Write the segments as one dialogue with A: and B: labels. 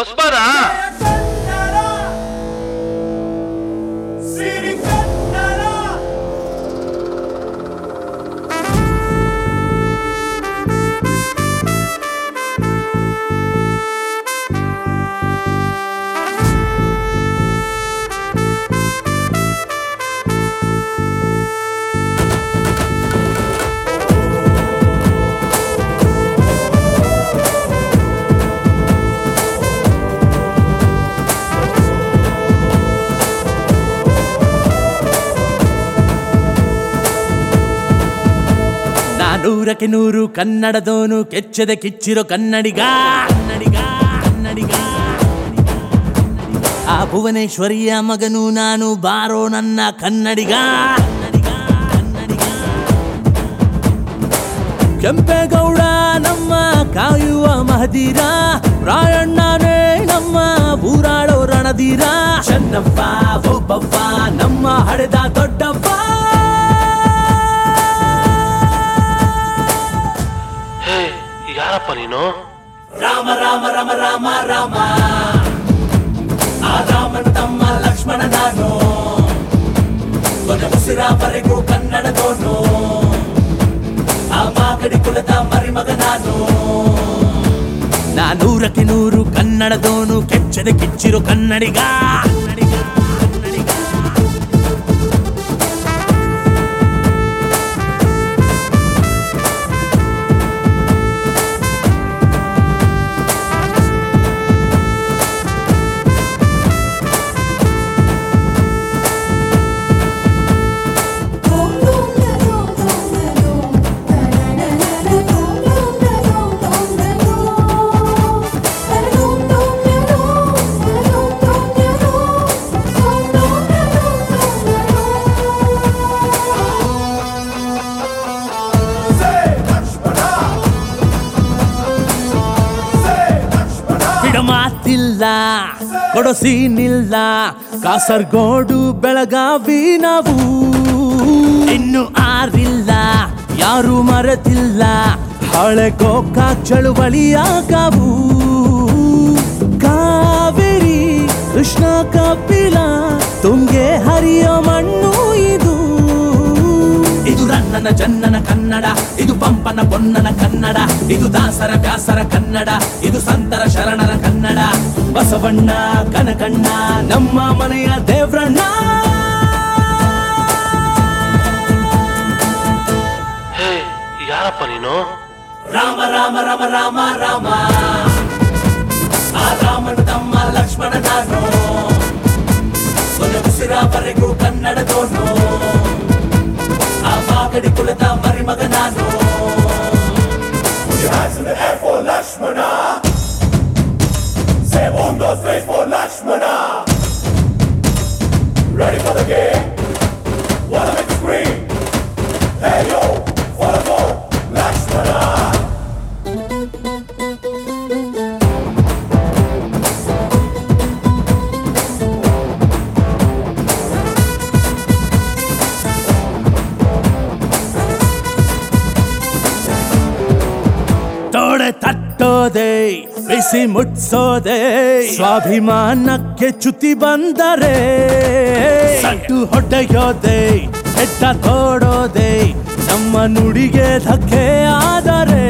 A: ಹೊಸ್ಬಾರ
B: ನಾನೂರಕ್ಕೆ ನೂರು ಕನ್ನಡದೋನು ಕೆಚ್ಚದೆ ಕಿಚ್ಚಿರೋ ಕನ್ನಡಿಗ ಕನ್ನಡಿಗ ಕನ್ನಡಿಗ ಆ ಭುವನೇಶ್ವರಿಯ ಮಗನು ನಾನು ಬಾರೋ ನನ್ನ ಕನ್ನಡಿಗ ಕನ್ನಡಿಗ ಕನ್ನಡಿಗ ಕೆಂಪೇಗೌಡ ನಮ್ಮ ಕಾಯುವ ಮಹದೀರ ರಾಯಣ್ಣನೇ ನಮ್ಮ ಊರಾಡೋ ರಣಧೀರ ಚೆನ್ನಪ್ಪ ಒಬ್ಬಪ್ಪ ನಮ್ಮ ಹಡೆದ ದೊಡ್ಡಪ್ಪ
A: ಹೇ ಯಾರಪ್ಪ ನೀನು
B: ರಾಮ ರಾಮ ರಾಮ ರಾಮ ರಾಮ ಆ ರಾಮನ ತಮ್ಮ ಲಕ್ಷ್ಮಣ ನಾನು ಕೊನೆ ಉಸಿರಾವರೆಗೂ ಕನ್ನಡದೋನು ಆ ಮಾಗಡಿ ಕುಲದ ಮರಿಮಗ ನಾನು ನಾನೂರಕ್ಕೆ ನೂರು ಕನ್ನಡದೋನು ಕೆಚ್ಚದೆ ಕಿಚ್ಚಿರೋ ಕನ್ನಡಿಗ ಕನ್ನಡಿಗ ಕನ್ನಡಿಗ ಬಿಡಮಾತಿಲ್ಲ ಕೊಡಸೀನಿಲ್ಲ ಕಾಸರ್ಗೋಡು ಬೆಳಗಾವಿ ನಾವು ಇನ್ನು ಆರಿಲ್ಲ ಯಾರು ಮರೆತಿಲ್ಲ ಹಳೆ ಗೋಕಾ ಚಳುವಳಿಯಾಗವು ಕಾವೇರಿ ಕೃಷ್ಣ ಕಪಿಲ ತುಂಗೆ ಹರಿಯೋ ಮಣ್ಣು ಇದು ಇದು ರನ್ನನ ಜನ್ನನ ಕನ್ನಡ ಇದು ಪಂಪನ ಪೊನ್ನನ ಕನ್ನಡ ಇದು ದಾಸರ ವ್ಯಾಸರ ಕನ್ನಡ ಇದು ಸಂತರ ಶರಣರ ಕನ್ನಡ ಬಸವಣ್ಣ ಕನಕಣ್ಣ ನಮ್ಮ ಮನೆಯ ದೇವ್ರಣ್ಣ
A: ಹೇ ಯಾರಪ್ಪ ನೀನು
B: ರಾಮ ರಾಮ ರಾಮ ರಾಮ ರಾಮ ಆ ರಾಮನ ತಮ್ಮ ಲಕ್ಷ್ಮಣ ನಾನು ಕೊನೆ ಉಸಿರಾವರೆಗೂ ಕನ್ನಡದೋನು ಆ ಮಾಗಡಿ ಕುಲದ ಮರಿಮಗ ನಾನು ತೊಡೆ ತಟ್ಟೋದೆ ಬಿಸಿ ಮುಟ್ಸೋದೆ ಸ್ವಾಭಿಮಾನಕ್ಕೆ ಚ್ಯುತಿ ಬಂದರೆ ಸಟ್ಟು ಹೊಡೆಯೋದೆ ಹೆಟ್ಟ ತೋಡೋದೆ ನಮ್ಮ ನುಡಿಗೆ ಧಕ್ಕೆ ಆದರೆ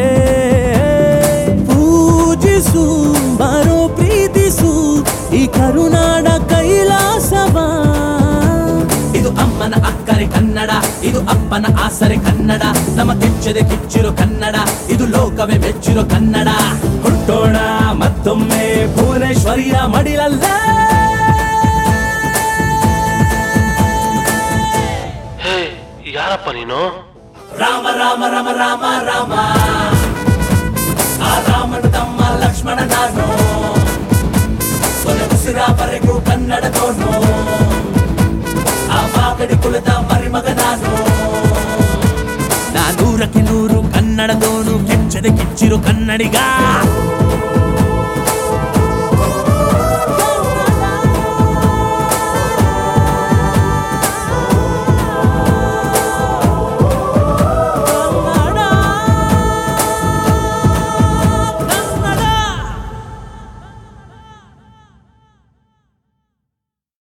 B: ಪೂಜಿಸು ಬರೋ ಪ್ರೀತಿಸು ಈ ಕರುನಾಡ ಕೈಲಾಸವ ಇದು ಅಮ್ಮನ ಅಕ್ಕರೆ ಕನ್ನಡ ಇದು ಅಪ್ಪನ ಆಸರೆ ಕನ್ನಡ ನಮ್ಮ ಕೆಚ್ಚದೆ ಕಿಚ್ಚಿರೋ ಕನ್ನಡ ಇದು ಲೋಕವೇ ಮೆಚ್ಚಿರೋ ಕನ್ನಡ ಹುಟ್ಟೋಣ ಮತ್ತೊಮ್ಮೆ ಭುವನೇಶ್ವರಿಯ ಮಡಿಲಲ್ಲ
A: ಹೇ ಯಾರಪ್ಪ ನೀನು
B: ರಾಮ ರಾಮ ರಾಮ ರಾಮ ರಾಮ ಆ ರಾಮನ ತಮ್ಮ ಲಕ್ಷ್ಮಣ ನಾನು ಕೊನೆ ಉಸಿರಾವರೆಗೂ ಕನ್ನಡದೋನು ಆ ಮಾಗಡಿ ಕುಲದ ಮರಿಮಗ ನಾನು ನಾನೂರಕ್ಕೆ ನೂರು ಕನ್ನಡದೋನು ಕೆಚ್ಚದೆ ಕಿಚ್ಚಿರೋ ಕನ್ನಡಿಗ